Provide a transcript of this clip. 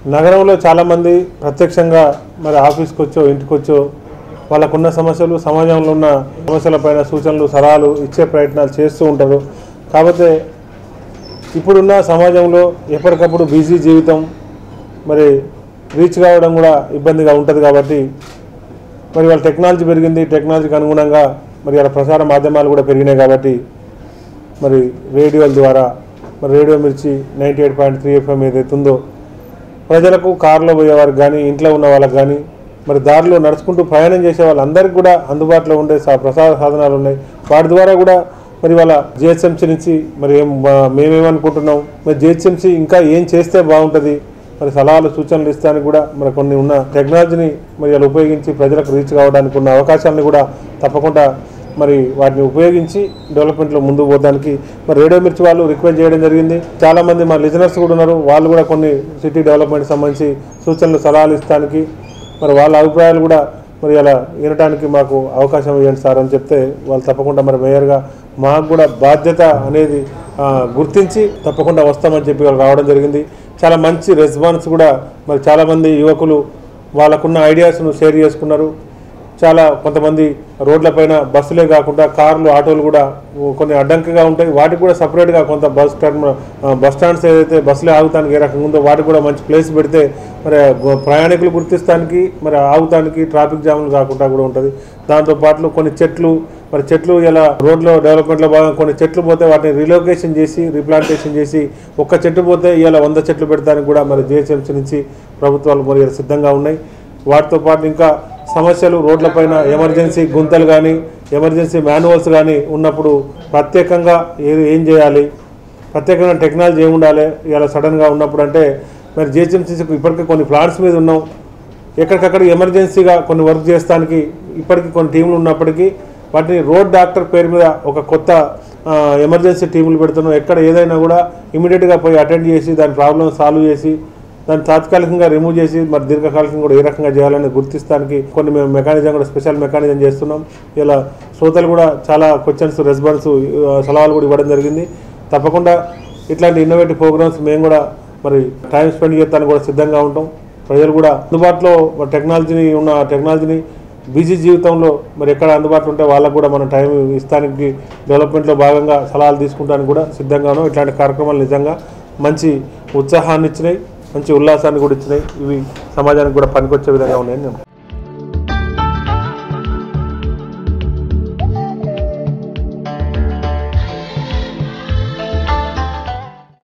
నగరంలో చాలామంది ప్రత్యక్షంగా మరి ఆఫీస్కి వచ్చో ఇంటికి వచ్చో వాళ్ళకున్న సమస్యలు సమాజంలో ఉన్న సమస్యలపైన సూచనలు సలహాలు ఇచ్చే ప్రయత్నాలు చేస్తూ ఉంటారు కాకపోతే ఇప్పుడున్న సమాజంలో ఎప్పటికప్పుడు బిజీ జీవితం మరి రీచ్ కావడం కూడా ఇబ్బందిగా ఉంటుంది కాబట్టి మరి వాళ్ళ టెక్నాలజీ పెరిగింది టెక్నాలజీకి అనుగుణంగా మరి వాళ్ళ ప్రసార మాధ్యమాలు కూడా పెరిగినాయి కాబట్టి మరి రేడియోల ద్వారా మరి radio Mirchi ninety eight point three FM ఏదైతే ఉందో ప్రజలకు కారులో పోయేవారికి కానీ ఇంట్లో ఉన్న వాళ్ళకి కానీ మరి దారిలో నడుచుకుంటూ ప్రయాణం చేసే వాళ్ళందరికీ కూడా అందుబాటులో ఉండే సా- ప్రసార సాధనాలు ఉన్నాయి వాటి ద్వారా కూడా మరి వాళ్ళ జిహెచ్ఎంసీ నుంచి మరి ఏం మా- మేమేమనుకుంటున్నాం మరి జిహెచ్ఎంసీ ఇంకా ఏం చేస్తే బాగుంటుంది మరి సలహాలు సూచనలు ఇస్తానికి కూడా మరి కొన్ని ఉన్న టెక్నాలజీని మరి వాళ్ళు ఉపయోగించి ప్రజలకు రీచ్ కావడానికి ఉన్న అవకాశాలను కూడా తప్పకుండా మరి వాటిని ఉపయోగించి డెవలప్మెంట్లో ముందుకు పోవడానికి మరి రేడియో మిర్చి వాళ్ళు రిక్వెస్ట్ చేయడం జరిగింది చాలా మంది మా లిజనర్స్ కూడా ఉన్నారు వాళ్ళు కూడా కొన్ని సిటీ డెవలప్మెంట్ సంబంధించి సూచనలు సలహాలు ఇస్తానికి మరి వాళ్ళ అభిప్రాయాలు కూడా మరి అలా వినడానికి మాకు అవకాశం ఇవ్వండి సార్ అని చెప్తే వాళ్ళు తప్పకుండా మరి మేయర్గా మాకు కూడా బాధ్యత అనేది ఆ, గుర్తించి తప్పకుండా వస్తామని చెప్పి వాళ్ళు రావడం జరిగింది చాలా మంచి రెస్పాన్స్ కూడా మరి చాలామంది యువకులు వాళ్ళకున్న ఐడియాస్ను షేర్ చేసుకున్నారు చాలా కొంతమంది రోడ్లపైన బస్సులే కాకుండా కార్లు ఆటోలు కూడా కొన్ని అడ్డంకిగా ఉంటాయి వాటికి కూడా సపరేట్గా కొంత బస్ టర్మ్ బస్ స్టాండ్స్ ఏదైతే బస్సులే ఆగుతానికి ఏ రకంగా ఉందో వాటికి కూడా మంచి ప్లేస్ పెడితే మరి గు- ప్రయాణికులు గుర్తిస్తానికి మరి ఆగుతానికి ట్రాఫిక్ జాములు కాకుండా కూడా ఉంటుంది దాంతో పాటు కొన్ని చెట్లు మరి చెట్లు ఇలా రోడ్లో డెవలప్మెంట్లో భాగంగా కొన్ని చెట్లు పోతే వాటిని రిలోకేషన్ చేసి రీప్లాంటేషన్ చేసి ఒక్క చెట్టు పోతే ఇలా వంద చెట్లు పెడతానికి కూడా మరి జిహెచ్ఎంసీ నుంచి ప్రభుత్వాలు మరి సిద్ధంగా ఉన్నాయి వాటితో పాటు ఇంకా సమస్యలు రోడ్లపైన ఎమర్జెన్సీ గుంతలు కానీ ఎమర్జెన్సీ మాన్యువల్స్ కానీ ఉన్నప్పుడు ప్రత్యేకంగా ఏది ఏం చేయాలి ప్రత్యేకంగా టెక్నాలజీ ఏమి ఉండాలి ఇలా సడన్గా ఉన్నప్పుడు అంటే మరి జిహెచ్ఎంసీకి ఇప్పటికే కొన్ని ప్లాట్స్ మీద ఉన్నాం ఎక్కడికక్కడ ఎమర్జెన్సీగా కొన్ని వర్క్ చేస్తానికి ఇప్పటికీ కొన్ని టీంలు ఉన్నప్పటికీ వాటిని రోడ్ డాక్టర్ పేరు మీద ఒక కొత్త ఆ, ఎమర్జెన్సీ టీములు పెడుతున్నాం ఎక్కడ ఏదైనా కూడా ఇమీడియట్గా పోయి అటెండ్ చేసి దాని ప్రాబ్లమ్ సాల్వ్ చేసి దాన్ని తాత్కాలికంగా రిమూవ్ చేసి మరి దీర్ఘకాలికంగా కూడా ఏ రకంగా చేయాలని గుర్తిస్తానికి కొన్ని మేము మెకానిజం కూడా స్పెషల్ మెకానిజం చేస్తున్నాం ఇలా శ్రోతలు కూడా చాలా క్వశ్చన్స్ రెస్పాన్స్ సలహాలు కూడా ఇవ్వడం జరిగింది తప్పకుండా ఇట్లాంటి ఇన్నోవేటివ్ ప్రోగ్రామ్స్ మేము కూడా మరి టైం స్పెండ్ చేస్తానికి కూడా సిద్ధంగా ఉంటాం ప్రజలు కూడా అందుబాటులో మరి టెక్నాలజీని ఉన్న టెక్నాలజీని బిజీ జీవితంలో మరి ఎక్కడ అందుబాటులో ఉంటే వాళ్ళకు కూడా మనం టైం ఇస్తానికి డెవలప్మెంట్లో భాగంగా సలహాలు తీసుకుంటానికి కూడా సిద్ధంగా ఉన్నాం ఇట్లాంటి కార్యక్రమాలు నిజంగా మంచి ఉత్సాహాన్ని ఇచ్చినాయి మంచి ఉల్లాసాన్ని కూడా ఇచ్చినాయి ఇవి సమాజానికి కూడా పనికొచ్చే విధంగా ఉన్నాయని నేను